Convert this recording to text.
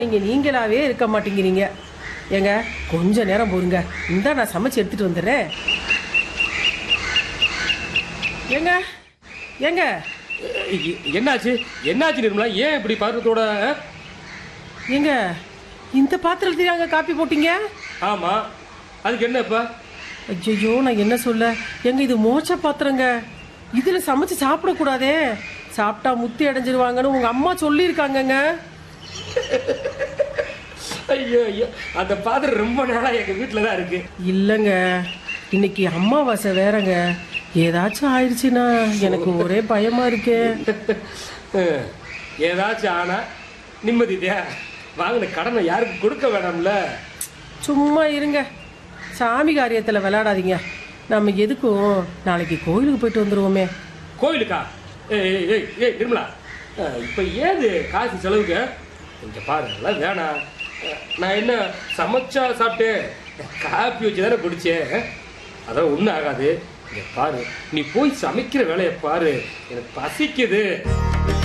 நீங்க நீங்களாவே இருக்க மாட்டேங்கிறீங்க ஏங்க கொஞ்ச நேரம் பொறுங்க இந்தா நான் சமைச்சு எடுத்துட்டு வந்துடுறேன் ஏங்க ஏங்க எ- என்னாச்சு என்னாச்சு நிர்மலா ஏன் இப்படி பாத்திரத்தோட ஆ? ஏங்க இந்த பாத்திரத்தையும் அங்க காப்பி போட்டீங்க ஆமா அதுக்கு என்ன இப்ப ஐயோ நான் என்ன சொல்ல எங்க இது மோச்ச பாத்திரங்க இதுல சமைச்சு சாப்பிடக்கூடாதே சாப்பிட்டா முத்தி அடைஞ்சிருவாங்கன்னு உங்க அம்மா சொல்லியிருக்காங்கங்க ஐயோ ஐயோ அந்த பாத்திரம் ரொம்ப நாளா எங்க வீட்டுல தான் இருக்கு இல்லைங்க இன்னைக்கு அம்மாவாசை வேறங்க ஏதாச்சும் ஆயிடுச்சுன்னா எனக்கு ஒரே பயமா இருக்கே அஹ், ஏதாச்சும் ஆனா நிம்மதி இல்லையா வாங்கின கடனை யாருக்கு கொடுக்க வேணாம்ல சும்மா இருங்க சாமி காரியத்தில் விளையாடாதீங்க நம்ம எதுக்கும் நாளைக்கு கோயிலுக்கு போயிட்டு வந்துருவோமே கோயிலுக்கா ஏய் ஏய், ஏய் ஏய் நிர்மலா அஹ், இப்ப ஏது காசு செலவுக்கு கொஞ்சம் பாரு அதெல்லாம் வேணாம் அஹ், நான் என்ன சமைச்சா சாப்பிட்டேன் காப்பி வச்சு தானே குடிச்சேன் அஹ், அதான் ஒன்றும் ஆகாது இங்க பாரு நீ போய் சமைக்கிற வேலையை பாரு எனக்கு பசிக்குது